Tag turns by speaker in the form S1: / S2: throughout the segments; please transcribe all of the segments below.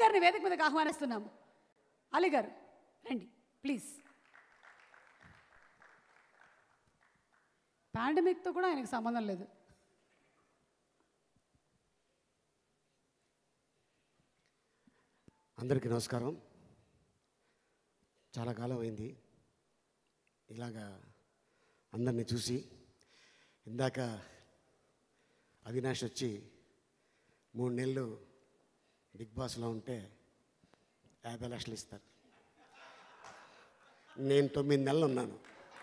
S1: గారిని వేదిక మీదకి ఆహ్వానిస్తున్నాము అలీ గారు రండి ప్లీజ్ పాండమిక్తో కూడా ఆయనకు సంబంధం లేదు
S2: అందరికీ నమస్కారం చాలా కాలం అయింది ఇలాగా అందరిని చూసి ఇందాక అవినాష్ వచ్చి మూడు నెలలు బిగ్ బాస్లో ఉంటే యాభై లక్షలు ఇస్తారు నేను తొమ్మిది నెలలు ఉన్నాను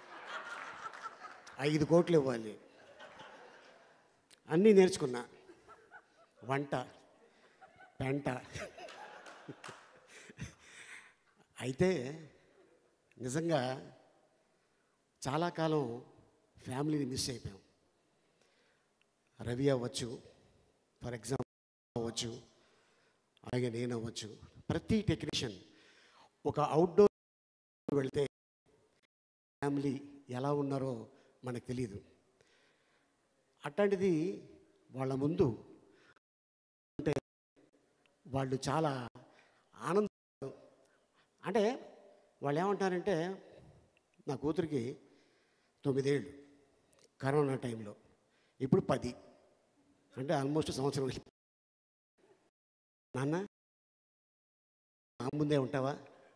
S2: ఐదు కోట్లు ఇవ్వాలి అన్నీ నేర్చుకున్నా వంట పెంట అయితే నిజంగా చాలా కాలం ఫ్యామిలీని మిస్ అయిపోయాం రవి అవ్వచ్చు ఫర్ ఎగ్జాంపుల్ అవ్వచ్చు అలాగే నేను అవ్వచ్చు ప్రతి టెక్నీషియన్ ఒక అవుట్డోర్ వెళ్తే ఫ్యామిలీ ఎలా ఉన్నారో మనకు తెలియదు అట్లాంటిది వాళ్ళ ముందు అంటే వాళ్ళు చాలా ఆనంద అంటే వాళ్ళు ఏమంటారంటే నా కూతురికి తొమ్మిదేళ్ళు కరోనా టైంలో ఇప్పుడు పది అంటే ఆల్మోస్ట్ సంవత్సరం వెళ్ళి నాన్న నా ముందే ఉంటావా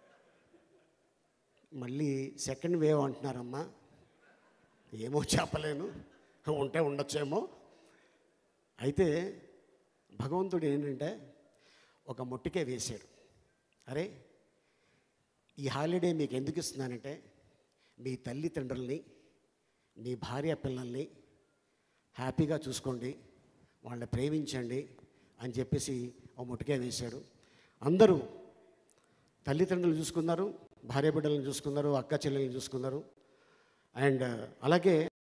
S2: మళ్ళీ సెకండ్ వేవ్ అంటున్నారమ్మా ఏమో చెప్పలేను ఉంటే ఉండొచ్చేమో అయితే భగవంతుడు ఏంటంటే ఒక మొట్టికే వేశాడు అరే ఈ హాలిడే మీకు ఎందుకు ఇస్తున్నానంటే మీ తల్లిదండ్రుల్ని మీ భార్య పిల్లల్ని హ్యాపీగా చూసుకోండి వాళ్ళని ప్రేమించండి అని చెప్పేసి ఓ ముట్టుకే వేశాడు అందరూ తల్లిదండ్రులు చూసుకున్నారు భార్య బిడ్డలను చూసుకున్నారు అక్క చెల్లెలను చూసుకున్నారు అండ్ అలాగే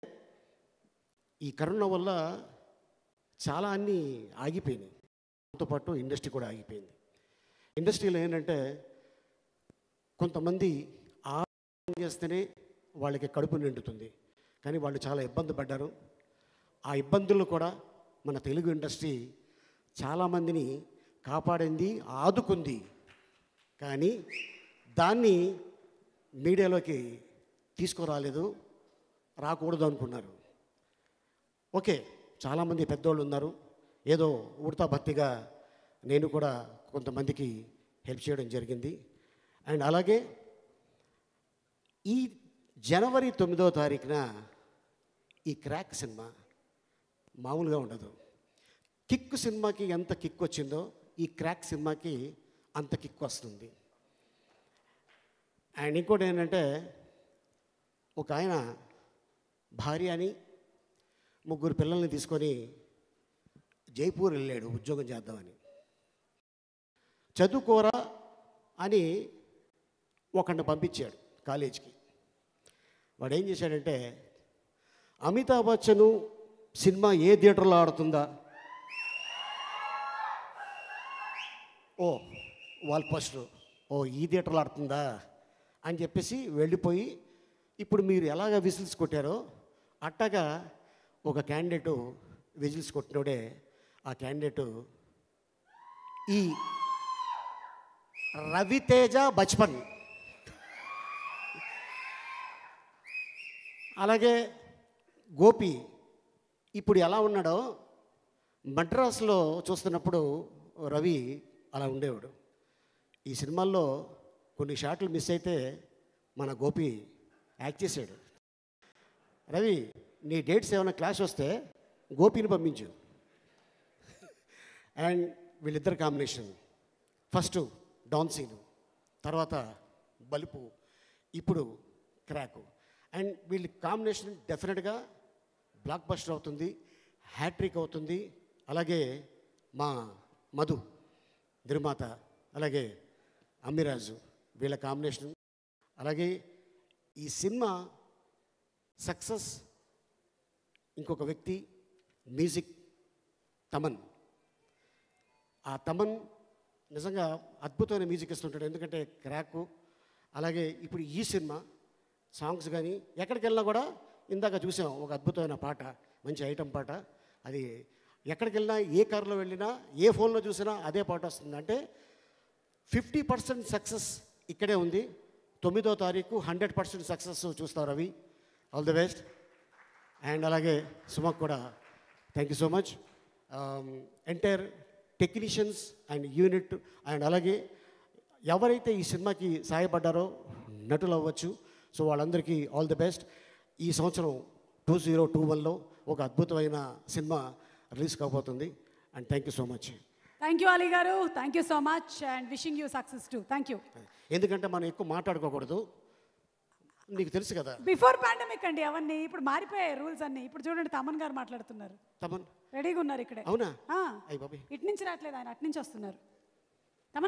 S2: ఈ కరోనా వల్ల చాలా అన్నీ ఆగిపోయినాయి దాంతో పాటు ఇండస్ట్రీ కూడా ఆగిపోయింది ఇండస్ట్రీలో ఏంటంటే కొంతమంది ఆహారం చేస్తేనే వాళ్ళకి కడుపు నిండుతుంది కానీ వాళ్ళు చాలా ఇబ్బంది పడ్డారు ఆ ఇబ్బందులు కూడా మన తెలుగు ఇండస్ట్రీ చాలామందిని కాపాడింది ఆదుకుంది కానీ దాన్ని మీడియాలోకి తీసుకురాలేదు రాకూడదు అనుకున్నారు ఓకే చాలామంది పెద్దోళ్ళు ఉన్నారు ఏదో ఉడతా భక్తిగా నేను కూడా కొంతమందికి హెల్ప్ చేయడం జరిగింది అండ్ అలాగే ఈ జనవరి తొమ్మిదవ తారీఖున ఈ క్రాక్ సినిమా మామూలుగా ఉండదు కిక్ సినిమాకి ఎంత కిక్ వచ్చిందో ఈ క్రాక్ సినిమాకి అంత కిక్ వస్తుంది అండ్ ఇంకోటి ఏంటంటే ఒక ఆయన భార్య అని ముగ్గురు పిల్లల్ని తీసుకొని జైపూర్ వెళ్ళాడు ఉద్యోగం చేద్దామని చదువుకోరా అని ఒకడిని పంపించాడు కాలేజీకి వాడు ఏం చేశాడంటే అమితాబ్ బచ్చను సినిమా ఏ థియేటర్లో ఆడుతుందా ఓ వాల్ పోస్టర్ ఓ ఈ థియేటర్లో ఆడుతుందా అని చెప్పేసి వెళ్ళిపోయి ఇప్పుడు మీరు ఎలాగ విజిల్స్ కొట్టారో అట్టగా ఒక క్యాండిడేటు విజిల్స్ కొట్టినోడే ఆ క్యాండిడేటు ఈ రవితేజ బచ్పన్ అలాగే గోపి ఇప్పుడు ఎలా ఉన్నాడో మద్రాసులో చూస్తున్నప్పుడు రవి అలా ఉండేవాడు ఈ సినిమాల్లో కొన్ని షాట్లు మిస్ అయితే మన గోపి యాక్ట్ చేశాడు రవి నీ డేట్స్ ఏమైనా క్లాష్ వస్తే గోపిని పంపించు అండ్ వీళ్ళిద్దరు కాంబినేషన్ ఫస్ట్ డాన్ సీను తర్వాత బలుపు ఇప్పుడు క్రాకు అండ్ వీళ్ళ కాంబినేషన్ డెఫినెట్గా బ్లాక్ బస్టర్ అవుతుంది హ్యాట్రిక్ అవుతుంది అలాగే మా మధు నిర్మాత అలాగే అమ్మిరాజు వీళ్ళ కాంబినేషన్ అలాగే ఈ సినిమా సక్సెస్ ఇంకొక వ్యక్తి మ్యూజిక్ తమన్ ఆ తమన్ నిజంగా అద్భుతమైన మ్యూజిక్ ఇస్తుంటాడు ఎందుకంటే క్రాకు అలాగే ఇప్పుడు ఈ సినిమా సాంగ్స్ కానీ ఎక్కడికి వెళ్ళినా కూడా ఇందాక చూసాం ఒక అద్భుతమైన పాట మంచి ఐటమ్ పాట అది ఎక్కడికి వెళ్ళినా ఏ కారులో వెళ్ళినా ఏ ఫోన్లో చూసినా అదే పాట వస్తుంది అంటే ఫిఫ్టీ పర్సెంట్ సక్సెస్ ఇక్కడే ఉంది తొమ్మిదో తారీఖు హండ్రెడ్ పర్సెంట్ సక్సెస్ చూస్తావు Ravi all the best and అలాగే సుమక్ కూడా thank you so much entire technicians and unit and అలాగే ఎవరైతే ఈ సినిమాకి సహాయపడ్డారో నటులు అవ్వచ్చు సో వాళ్ళందరికీ ఆల్ ది బెస్ట్ ఈ సంవత్సరం టూ జీరో టూ వన్లో ఒక అద్భుతమైన సినిమా రిలీజ్ కాబోతుంది and thank you so much
S1: thank you Ali గారు thank you so much and wishing you success to thank you
S2: ఎందుకంటే మనం ఎక్కువ మాట్లాడుకోకూడదు నీకు తెలుసు కదా
S1: బిఫోర్ పాండమిక్ అండి అవన్నీ ఇప్పుడు మారిపోయాయి రూల్స్ అన్ని ఇప్పుడు చూడండి తమన్ గారు మాట్లాడుతున్నారు
S2: తమన్
S1: రెడీగా ఉన్నారు ఇక్కడే
S2: అవునా
S1: ఆ,
S2: అయ్యి బాబాయ్
S1: ఇటు నుంచి రావట్లేదు ఆయన అటు నుంచి వస్తున్నారు